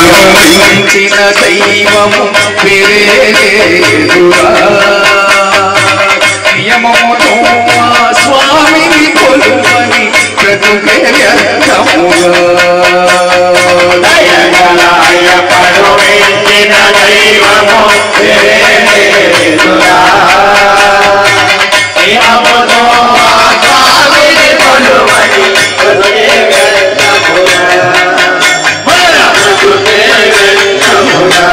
మించిన దైవము వేరేదురా నియమముతో ఆ స్వామిని కొలువని బ్రతుకే వ్యర్థముగా దయగలాయ పరువెత్తిన దైవము వేరేదురా. నియమముతో ఆ స్వామిని కొలువని బ్రతుకే వ్యర్థముగా. మన బ్రతుకే వ్యర్థముగా.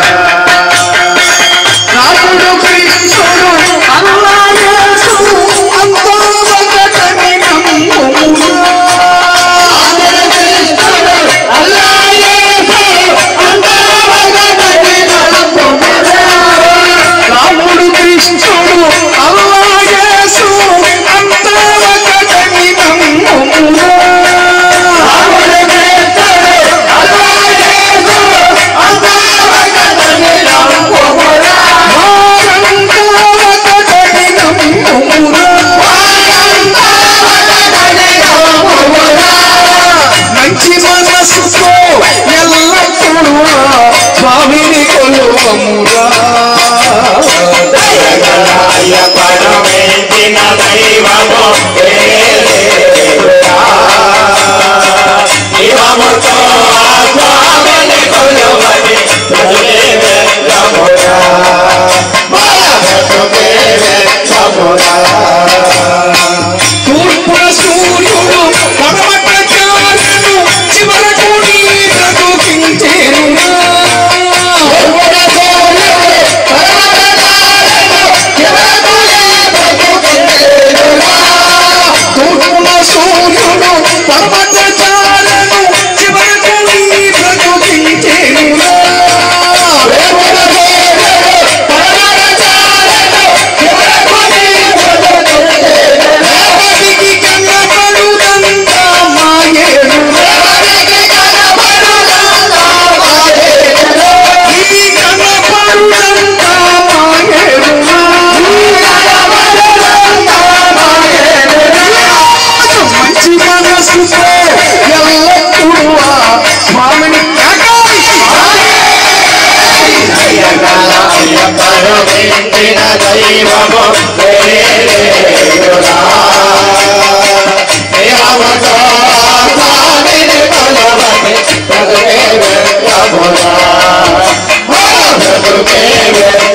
రాముడు కృష్ణుడు అల్లాయేసు అంతా ఒకటని నమ్ముమురా. రాముడు కృష్ణుడు అల్లాయేసు అంతా ఒకటని నమ్ముమురా. వారంతా ఒకటని నమ్ముమురా. మంచి మనసుతో ఎల్లప్పుడూ స్వామిని కొలువమురా దయగలాయ పరమేంటిన దైవము వేరేదురా. నియమముతో ఆ స్వామిని కొలువని బ్రతుకే వ్యర్థముగా. మన బ్రతుకే వ్యర్థముగా. తూర్పున సూర్యుడు పడమట చారను చివరకు నీ బ్రతుకించేనురా. తూర్పున సూర్యుడు పడమట చారను చివరకు నీ బ్రతుకించేనురా. ఎవరికి కనబడునంతా మాయేనురా. ఈ కనబడునంతా మాయేనురా. మంచి మనసుతో ఎల్లప్పుడూ ఆ స్వామిని కాకాలి. దయగలాయ పరమేంటిన దైవము వేరేదురా. నియమముతో ఆ స్వామిని కొలువని బ్రతుకే వ్యర్థముగా. మన బ్రతుకే వ్యర్థముగా.